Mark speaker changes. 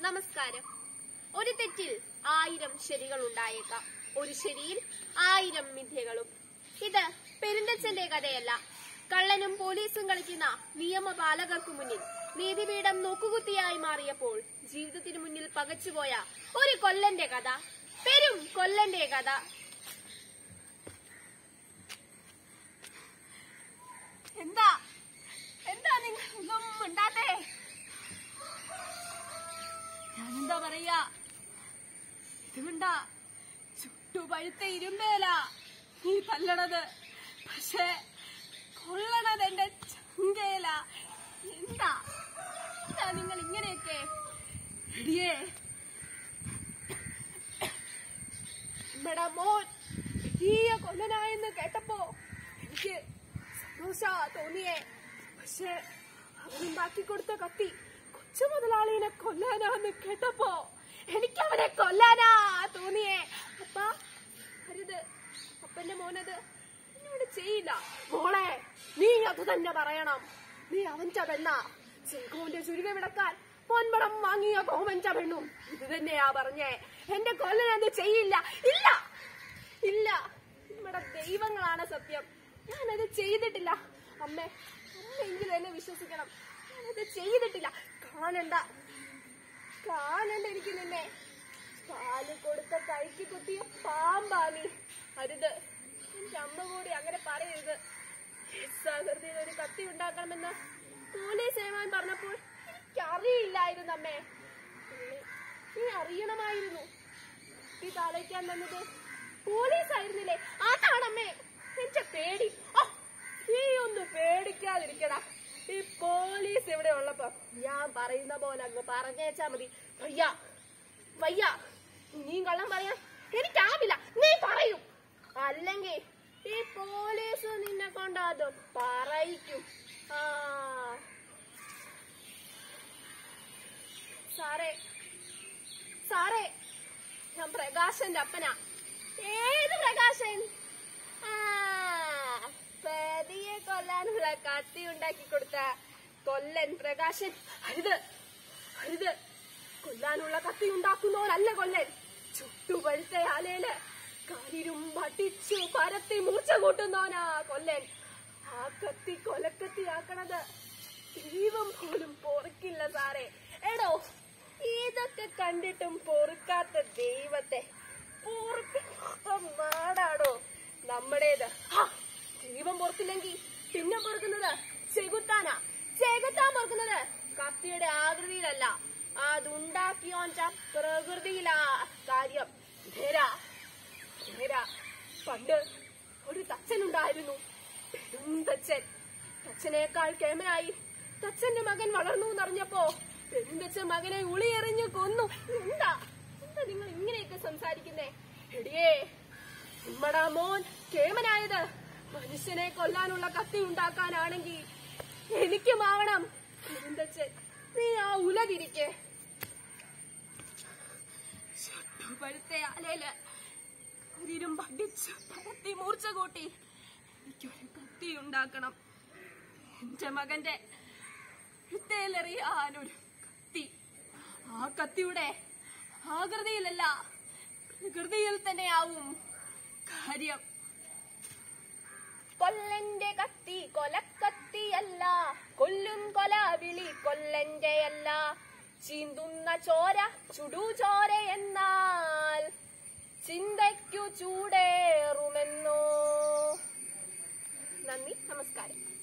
Speaker 1: നമസ്കാരം ഒരു തെറ്റിൽ ആയിരം ശരികൾ ഉണ്ടായേക്കാം ഒരു ശരിയിൽ ആയിരം മിഥ്യകളും ഇത് പെരുന്തച്ചന്റെ കഥയല്ല കള്ളനും പോലീസും കളിക്കുന്ന നിയമപാലകർക്കു മുന്നിൽ നീതിപീഠം നോക്കുകുത്തിയായി മാറിയപ്പോൾ ജീവിതത്തിനു മുന്നിൽ പകച്ചുപോയ ഒരു കൊല്ലന്റെ കഥ പെരും കൊല്ലന്റെ കഥ എന്താ എന്താ നിങ്ങൾ ഒന്നും ഉണ്ടാത്തേ ഞാനെന്താ പറയാ ഇതുകൊണ്ടാ ചുട്ടുപഴുത്ത ഇരുമ്പേല നീ തല്ലണത് പക്ഷേ കൊള്ളണത് എന്റെ ചങ്കേല എന്താ എന്താ നിങ്ങൾ ഇങ്ങനെയൊക്കെ എടിയേ നമ്മടെ മോൻ വലിയ കൊല്ലനായെന്ന് കേട്ടപ്പോ എനിക്ക് സന്തോഷ തോന്നിയേ പക്ഷെ അവനുണ്ടാക്കി കൊടുത്ത കത്തി കൊച്ചു മുതലാളിനെ കൊല്ലാനാന്ന് കേട്ടപ്പോ എനിക്ക് അവനെ കൊല്ലാനാ തോന്നിയേ അപ്പ അരുത് അപ്പന്റെ മോനത് എന്നോട് ചെയ്യില്ല മോളെ നീ അത് തന്നെ പറയണം നീ അവന്റെ പെണ്ണ ചെങ്കോന്റെ ചുരുക വിടക്കാൻ പൊൻപടം വാങ്ങിയ കോമന്റെ പെണ്ണും ഇത് തന്നെയാ പറഞ്ഞേ എന്റെ കൊല്ലനത് ചെയ്യില്ല ഇല്ല ഇല്ല നമ്മുടെ ദൈവങ്ങളാണ് സത്യം ഞാനത് ചെയ്തിട്ടില്ല അമ്മേ അമ്മയെങ്കിലും എന്നെ വിശ്വസിക്കണം ഞാനത് ചെയ്തിട്ടില്ല കാണണ്ട കാണണ്ട എനിക്ക് നിന്നെ പാല് കൊടുത്ത കൈക്ക് കുത്തിയ പാമ്പാണി അരുത് എന്റെ അമ്മ കൂടി അങ്ങനെ പറയരുത് സാഗൃതിയിൽ ഒരു കത്തി ഉണ്ടാക്കണമെന്ന് പോലീസ് ഏമാൻ പറഞ്ഞപ്പോൾ എനിക്കറിയില്ലായിരുന്നു അമ്മേ നീ- നീ അറിയണമായിരുന്നു ഈ താളയ്ക്കാൻ വന്നത് പോലീസ് ആയിരുന്നില്ലേ അതാണമ്മേ എന്റെ പേടി ആ, നീ ഒന്ന് പേടിക്കാതിരിക്കടാ ഈ പോലീസ് ഇവിടെ ഉള്ളപ്പോ ഞാൻ പറയുന്ന പോലെ അങ്ങ് പറഞ്ഞേച്ചാ മതി വയ്യ വയ്യ നീ കള്ളം പറയാൻ എനിക്കാവില്ല നീ പറയും അല്ലെങ്കിൽ ഈ പോലീസ് നിന്നെ കൊണ്ട് അത് പറയിക്കും ആ സാറേ സാറേ ഞാൻ പ്രകാശന്റെ അപ്പനാ ഏത് പ്രകാശൻ ആ പ്രതിയെ കൊല്ലാനുള്ള കത്തി ഉണ്ടാക്കി കൊടുത്ത കൊല്ലൻ പ്രകാശൻ അരുത് അരുത് കൊല്ലാനുള്ള കത്തി ഉണ്ടാക്കുന്നവനല്ല കൊല്ലൻ ചുട്ടുപഴുത്ത ആലയില് കരിരും പട്ടിച്ചു പരത്തി മൂർച്ച കൂട്ടുന്നവനാ കൊല്ലൻ ആ കത്തി കൊലക്കത്തിയാക്കണത് ദൈവം പോലും പൊറുക്കില്ല സാറേ എടോ ഇതൊക്കെ കണ്ടിട്ടും പൊറുക്കാത്ത ദൈവത്തെ പൊറുക്കാത്ത നാടാടോ നമ്മുടേത് ഹാ, ദൈവം പൊറുക്കില്ലെങ്കിൽ പിന്നെ പൊറുക്കുന്നത് ചെകുത്താനാ ചെകുത്താൻ പൊറുക്കുന്നത് കത്തിയുടെ ആകൃതിയിലല്ല അതുണ്ടാക്കിയോച്ച പ്രകൃതിയിലാ കാര്യം ധേരാ ധേരാ പണ്ട് ഒരു തച്ചനുണ്ടായിരുന്നു പെരും തച്ചൻ തച്ചനേക്കാൾ കേമനായി തച്ചന്റെ മകൻ വളർന്നു എന്നറിഞ്ഞപ്പോ പെരുന്തച്ചൻ മകനെ ഉളിയെറിഞ്ഞു കൊന്നു എന്താ എന്താ നിങ്ങൾ ഇങ്ങനെയൊക്കെ സംസാരിക്കുന്നേ എടിയേ നമ്മടാ മോൻ കേമനായത് മനുഷ്യനെ കൊല്ലാനുള്ള കത്തി ഉണ്ടാക്കാനാണെങ്കിൽ എനിക്കുമാവണം പെരുന്തച്ചൻ നീ ആ ഉലതിരിക്കേ പഴുത്ത ആലയില് ശരീരം പഠിച്ച് പരത്തി മൂർച്ച കൂട്ടി എനിക്കൊരു കത്തി ഉണ്ടാക്കണം എന്റെ മകന്റെ യുദ്ധയിലെറിയാനൊരു കത്തി ആ കത്തിയുടെ ആകൃതിയിലല്ല പ്രകൃതിയിൽ തന്നെയാവും കാര്യം കൊല്ലന്റെ കത്തി കൊലക്കത്തിയല്ല കൊല്ലും കൊല വിളി കൊല്ലന്റെയല്ല ചീന്തുന്ന ചോര ചുടുചോര എന്നാൽ ചിന്തയ്ക്കു ചൂടേറുമെന്നോ നന്ദി നമസ്കാരം